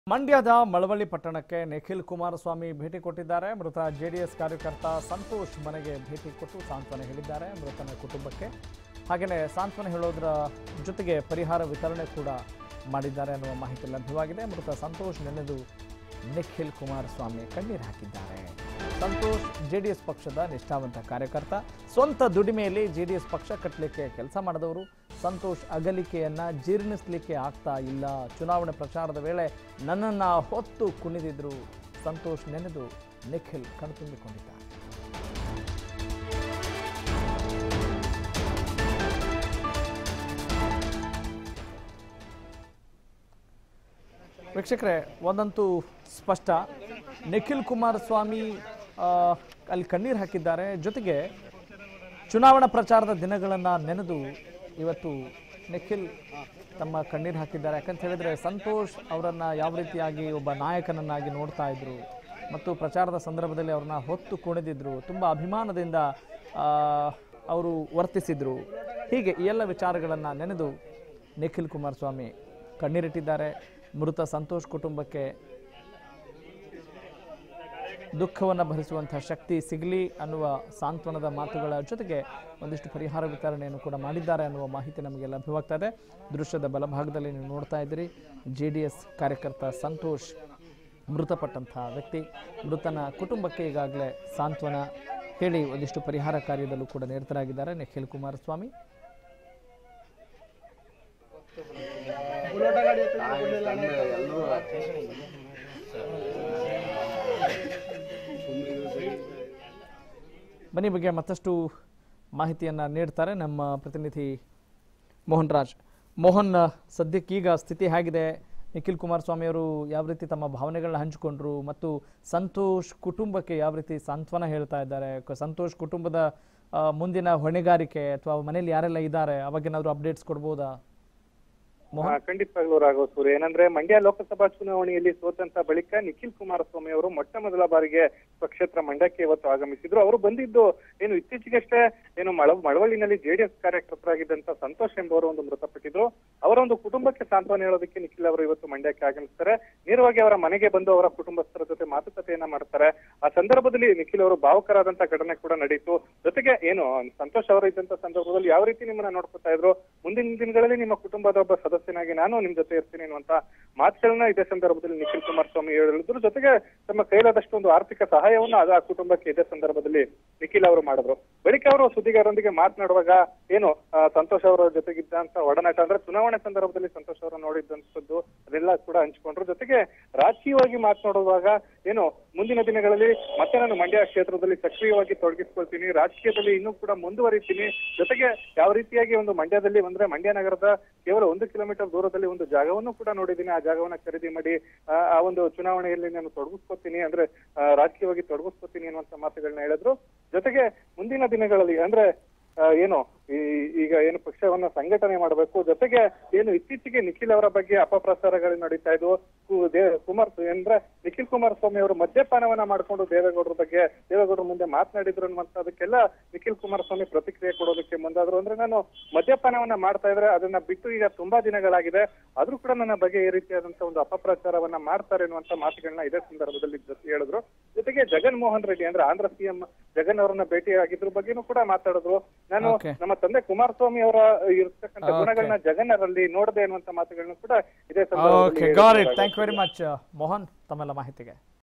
ಮಂಡ್ಯದ ಮಳವಳ್ಳಿ ಪಟ್ಟಣಕ್ಕೆ ನಿಖಿಲ್ ಕುಮಾರಸ್ವಾಮಿ ಭೇಟಿ ಕೊಟ್ಟಿದ್ದಾರೆ ಮೃತ ಜೆಡಿಎಸ್ ಕಾರ್ಯಕರ್ತ ಸಂತೋಷ್ ಮನೆಗೆ ಭೇಟಿ ಕೊಟ್ಟು ಸಾಂತ್ವನ ಹೇಳಿದ್ದಾರೆ ಮೃತನ ಕುಟುಂಬಕ್ಕೆ ಹಾಗೆಯೇ ಸಾಂತ್ವನ ಹೇಳೋದರ ಜೊತೆಗೆ ಪರಿಹಾರ ವಿತರಣೆ ಕೂಡ ಮಾಡಿದ್ದಾರೆ ಅನ್ನುವ ಮಾಹಿತಿ ಲಭ್ಯವಾಗಿದೆ ಮೃತ ಸಂತೋಷ್ ನೆನೆದು ನಿಖಿಲ್ ಕುಮಾರಸ್ವಾಮಿ ಕಣ್ಣೀರು ಹಾಕಿದ್ದಾರೆ ಸಂತೋಷ್ ಜೆಡಿಎಸ್ ಪಕ್ಷದ ನಿಷ್ಠಾವಂತ ಕಾರ್ಯಕರ್ತ ಸ್ವಂತ ದುಡಿಮೆಯಲ್ಲಿ ಜೆಡಿಎಸ್ ಪಕ್ಷ ಕಟ್ಟಲಿಕ್ಕೆ ಕೆಲಸ ಮಾಡಿದವರು ಸಂತೋಷ್ ಅಗಲಿಕೆಯನ್ನ ಜೀರ್ಣಿಸಲಿಕ್ಕೆ ಆಗ್ತಾ ಇಲ್ಲ ಚುನಾವಣೆ ಪ್ರಚಾರದ ವೇಳೆ ನನ್ನನ್ನು ಹೊತ್ತು ಕುಣಿದಿದ್ರು ಸಂತೋಷ್ ನೆನೆದು ನಿಖಿಲ್ ಕಣ್ತುಂಬಿಕೊಂಡಿದ್ದಾರೆ ವೀಕ್ಷಕರೇ ಒಂದಂತೂ ಸ್ಪಷ್ಟ ನಿಖಿಲ್ ಕುಮಾರಸ್ವಾಮಿ ಆ, ಅಲ್ಲಿ ಕಣ್ಣೀರು ಹಾಕಿದ್ದಾರೆ ಜೊತೆಗೆ ಚುನಾವಣಾ ಪ್ರಚಾರದ ದಿನಗಳನ್ನು ನೆನೆದು ಇವತ್ತು ನಿಖಿಲ್ ತಮ್ಮ ಕಣ್ಣೀರು ಹಾಕಿದ್ದಾರೆ ಯಾಕಂತ ಹೇಳಿದ್ರೆ ಸಂತೋಷ್ ಅವರನ್ನ ಯಾವ ರೀತಿಯಾಗಿ ಒಬ್ಬ ನಾಯಕನನ್ನಾಗಿ ನೋಡ್ತಾ ಇದ್ರು ಮತ್ತು ಪ್ರಚಾರದ ಸಂದರ್ಭದಲ್ಲಿ ಅವ್ರನ್ನ ಹೊತ್ತು ಕುಣಿದಿದ್ರು ತುಂಬ ಅಭಿಮಾನದಿಂದ ಆ, ಅವರು ವರ್ತಿಸಿದ್ರು ಹೀಗೆ ಈ ಎಲ್ಲ ವಿಚಾರಗಳನ್ನು ನೆನೆದು ನಿಖಿಲ್ ಕುಮಾರಸ್ವಾಮಿ ಕಣ್ಣೀರಿಟ್ಟಿದ್ದಾರೆ ಮೃತ ಸಂತೋಷ್ ಕುಟುಂಬಕ್ಕೆ ದುಃಖವನ್ನು ಭರಿಸುವಂತಹ ಶಕ್ತಿ ಸಿಗಲಿ ಅನ್ನುವ ಸಾಂತ್ವನದ ಮಾತುಗಳ ಜೊತೆಗೆ ಒಂದಿಷ್ಟು ಪರಿಹಾರ ವಿತರಣೆಯನ್ನು ಕೂಡ ಮಾಡಿದ್ದಾರೆ ಅನ್ನುವ ಮಾಹಿತಿ ನಮಗೆ ಲಭ್ಯವಾಗ್ತಾ ಇದೆ ದೃಶ್ಯದ ಬಲಭಾಗದಲ್ಲಿ ನೀವು ನೋಡ್ತಾ ಇದ್ದೀರಿ ಜೆ ಡಿ ಎಸ್ ಕಾರ್ಯಕರ್ತ ಸಂತೋಷ್ ಮೃತಪಟ್ಟಂತಹ ವ್ಯಕ್ತಿ ಮೃತನ ಕುಟುಂಬಕ್ಕೆ ಈಗಾಗಲೇ ಸಾಂತ್ವನ ಹೇಳಿ ಒಂದಿಷ್ಟು ಪರಿಹಾರ ಕಾರ್ಯದಲ್ಲೂ ಕೂಡ ನಿರತರಾಗಿದ್ದಾರೆ ನಿಖಿಲ್ ಕುಮಾರಸ್ವಾಮಿ ಬನ್ನಿ ಬಗ್ಗೆ ಮತ್ತಷ್ಟು ಮಾಹಿತಿಯನ್ನು ನೀಡ್ತಾರೆ ನಮ್ಮ ಪ್ರತಿನಿಧಿ ಮೋಹನ್ ರಾಜ್ ಮೋಹನ್ ಸದ್ಯಕ್ಕೀಗ ಸ್ಥಿತಿ ಹೇಗಿದೆ ನಿಖಿಲ್ ಕುಮಾರಸ್ವಾಮಿ ಅವರು ಯಾವ ರೀತಿ ತಮ್ಮ ಭಾವನೆಗಳನ್ನ ಹಂಚಿಕೊಂಡ್ರು ಮತ್ತು ಸಂತೋಷ್ ಕುಟುಂಬಕ್ಕೆ ಯಾವ ರೀತಿ ಸಾಂತ್ವನ ಹೇಳ್ತಾ ಇದ್ದಾರೆ ಕ- ಸಂತೋಷ್ ಕುಟುಂಬದ ಆ, ಮುಂದಿನ ಹೊಣೆಗಾರಿಕೆ ಅಥವಾ ಮನೇಲಿ ಯಾರೆಲ್ಲ ಇದ್ದಾರೆ ಅವಾಗೇನಾದ್ರು ಅಪ್ಡೇಟ್ಸ್ ಕೊಡ್ಬೋದಾ ಹಾ, ಖಂಡಿತವಾಗ್ಲೂ ರಾಘವ ಸೂರ್ಯ ಏನಂದ್ರೆ ಮಂಡ್ಯ ಲೋಕಸಭಾ ಚುನಾವಣೆಯಲ್ಲಿ ಸೋತಂತ ಬಳಿಕ ನಿಖಿಲ್ ಕುಮಾರಸ್ವಾಮಿ ಅವರು ಮೊಟ್ಟ ಮೊದಲ ಬಾರಿಗೆ ಸ್ವಕ್ಷೇತ್ರ ಮಂಡ್ಯಕ್ಕೆ ಇವತ್ತು ಆಗಮಿಸಿದ್ರು ಅವರು ಬಂದಿದ್ದು ಏನು ಇತ್ತೀಚೆಗಷ್ಟೇ ಏನು ಮಳ ಮಳವಳ್ಳಿನಲ್ಲಿ ಜೆಡಿಎಸ್ ಕಾರ್ಯಕರ್ತರಾಗಿದ್ದಂತ ಸಂತೋಷ್ ಎಂಬುವರು ಒಂದು ಮೃತಪಟ್ಟಿದ್ರು ಅವರ ಒಂದು ಕುಟುಂಬಕ್ಕೆ ಸಾಂತ್ವನ ಹೇಳೋದಕ್ಕೆ ನಿಖಿಲ್ ಅವರು ಇವತ್ತು ಮಂಡ್ಯಕ್ಕೆ ಆಗಮಿಸ್ತಾರೆ ನೇರವಾಗಿ ಅವರ ಮನೆಗೆ ಬಂದು ಅವರ ಕುಟುಂಬಸ್ಥರ ಜೊತೆ ಮಾತುಕತೆಯನ್ನ ಮಾಡ್ತಾರೆ ಆ ಸಂದರ್ಭದಲ್ಲಿ ನಿಖಿಲ್ ಅವರು ಭಾವುಕರಾದಂತ ಘಟನೆ ಕೂಡ ನಡೀತು ಜೊತೆಗೆ ಏನು ಸಂತೋಷ್ ಅವರು ಇದ್ದಂತ ಸಂದರ್ಭದಲ್ಲಿ ಯಾವ ರೀತಿ ನಿಮ್ಮನ್ನ ನೋಡ್ಕೊತಾ ಇದ್ರು ಮುಂದಿನ ದಿನಗಳಲ್ಲಿ ನಿಮ್ಮ ಕುಟುಂಬದ ಒಬ್ಬ ಸದಸ್ಯನಾಗಿ ನಾನು ನಿಮ್ ಜೊತೆ ಇರ್ತೀನಿ ಅನ್ನುವಂತ ಮಾತುಗಳನ್ನ ಇದೇ ಸಂದರ್ಭದಲ್ಲಿ ನಿಖಿಲ್ ಕುಮಾರಸ್ವಾಮಿ ಹೇಳಿದ್ರು ಜೊತೆಗೆ ತಮ್ಮ ಕೈಲಾದಷ್ಟು ಒಂದು ಆರ್ಥಿಕ ಸಹಾಯವನ್ನು ಅದು ಆ ಕುಟುಂಬಕ್ಕೆ ಇದೇ ಸಂದರ್ಭದಲ್ಲಿ ನಿಖಿಲ್ ಅವರು ಮಾಡಿದ್ರು ಬಳಿಕ ಅವರು ಸುದ್ದಿಗಾರರೊಂದಿಗೆ ಮಾತನಾಡುವಾಗ ಏನು ಆ, ಸಂತೋಷ್ ಅವರ ಜೊತೆಗಿದ್ದಂತ ಒಡನಾಟ ಅಂದ್ರೆ ಚುನಾವಣೆ ಸಂದರ್ಭದಲ್ಲಿ ಸಂತೋಷ್ ಅವರು ನೋಡಿದ್ದಂಥದ್ದು ಅದೆಲ್ಲ ಕೂಡ ಹಂಚಿಕೊಂಡ್ರು ಜೊತೆಗೆ ರಾಜಕೀಯವಾಗಿ ಮಾತನಾಡುವಾಗ ಏನು ಮುಂದಿನ ದಿನಗಳಲ್ಲಿ ಮತ್ತೆ ನಾನು ಮಂಡ್ಯ ಕ್ಷೇತ್ರದಲ್ಲಿ ಸಕ್ರಿಯವಾಗಿ ತೊಡಗಿಸ್ಕೊಳ್ತೀನಿ ರಾಜಕೀಯದಲ್ಲಿ ಇನ್ನೂ ಕೂಡ ಮುಂದುವರಿತೀನಿ ಜೊತೆಗೆ ಯಾವ ರೀತಿಯಾಗಿ ಒಂದು ಮಂಡ್ಯದಲ್ಲಿ ಅಂದ್ರೆ ಮಂಡ್ಯ ನಗರದ ಕೇವಲ ಒಂದು ಕಿಲೋಮೀಟರ್ ದೂರದಲ್ಲಿ ಒಂದು ಜಾಗವನ್ನು ಕೂಡ ನೋಡಿದ್ದೀನಿ ಆ ಜಾಗವನ್ನ ಖರೀದಿ ಮಾಡಿ ಆ ಆ ಒಂದು ಚುನಾವಣೆಯಲ್ಲಿ ನಾನು ತೊಡಗಿಸ್ಕೊತೀನಿ ಅಂದ್ರೆ ಆ, ರಾಜಕೀಯವಾಗಿ ತೊಡಗಿಸ್ಕೊತೀನಿ ಅನ್ನುವಂತ ಮಾತುಗಳನ್ನ ಹೇಳಿದ್ರು ಜೊತೆಗೆ ಮುಂದಿನ ದಿನಗಳಲ್ಲಿ ಅಂದ್ರೆ ಆ, ಏನು ಈ- ಈಗ ಏನು ಪಕ್ಷವನ್ನ ಸಂಘಟನೆ ಮಾಡಬೇಕು ಜೊತೆಗೆ ಏನು ಇತ್ತೀಚೆಗೆ ನಿಖಿಲ್ ಅವರ ಬಗ್ಗೆ ಅಪಪ್ರಚಾರಗಳು ನಡೀತಾ ಇದ್ವು ಕು- ದೇ- ಕುಮಾರ್ ಅಂದ್ರೆ ನಿಖಿಲ್ ಕುಮಾರಸ್ವಾಮಿ ಅವರು ಮದ್ಯಪಾನವನ್ನ ಮಾಡ್ಕೊಂಡು ದೇವೇಗೌಡರ ಬಗ್ಗೆ ದೇವೇಗೌಡರ ಮುಂದೆ ಮಾತನಾಡಿದ್ರು ಅನ್ನುವಂಥದಕ್ಕೆಲ್ಲ ನಿಖಿಲ್ ಕುಮಾರಸ್ವಾಮಿ ಪ್ರತಿಕ್ರಿಯೆ ಕೊಡೋದಕ್ಕೆ ಮುಂದಾದ್ರು ಅಂದ್ರೆ ನಾನು ಮದ್ಯಪಾನವನ್ನ ಮಾಡ್ತಾ ಇದ್ರೆ ಅದನ್ನ ಬಿಟ್ಟು ಈಗ ತುಂಬಾ ದಿನಗಳಾಗಿದೆ ಆದ್ರೂ ಕೂಡ ನನ್ನ ಬಗ್ಗೆ ಈ ರೀತಿಯಾದಂತ ಒಂದು ಅಪಪ್ರಚಾರವನ್ನ ಮಾಡ್ತಾರೆ ಅನ್ನುವಂತ ಮಾತುಗಳನ್ನ ಇದೇ ಸಂದರ್ಭದಲ್ಲಿ ಜೊತೆ ಹೇಳಿದ್ರು ಜೊತೆಗೆ ಜಗನ್ ಮೋಹನ್ ರೆಡ್ಡಿ ಅಂದ್ರೆ ಆಂಧ್ರ ಸಿಎಂ ಜಗನ್ ಅವರನ್ನ ಭೇಟಿಯಾಗಿದ್ರ ಬಗ್ಗೆನೂ ಕೂಡ ಮಾತಾಡಿದ್ರು ನಾನು Okay. ನಮ್ಮ ತಂದೆ ಕುಮಾರಸ್ವಾಮಿ ಅವರ ಇರ್ತಕ್ಕಂಥ Okay. ಗುಣಗಳನ್ನ ಜಗನ್ನರಲ್ಲಿ ನೋಡದೆ ಅನ್ನುವಂತ ಮಾತುಗಳನ್ನ ಕೂಡ ಇದೇ ಓಕೆ ಸಂದರ್ಭದಲ್ಲಿ ಗಾಟ್ ಇಟ್ ಹೇಳಿದ್ರು. Thank you very much Mohan ತಮ್ಮೆಲ್ಲ ಮಾಹಿತಿಗೆ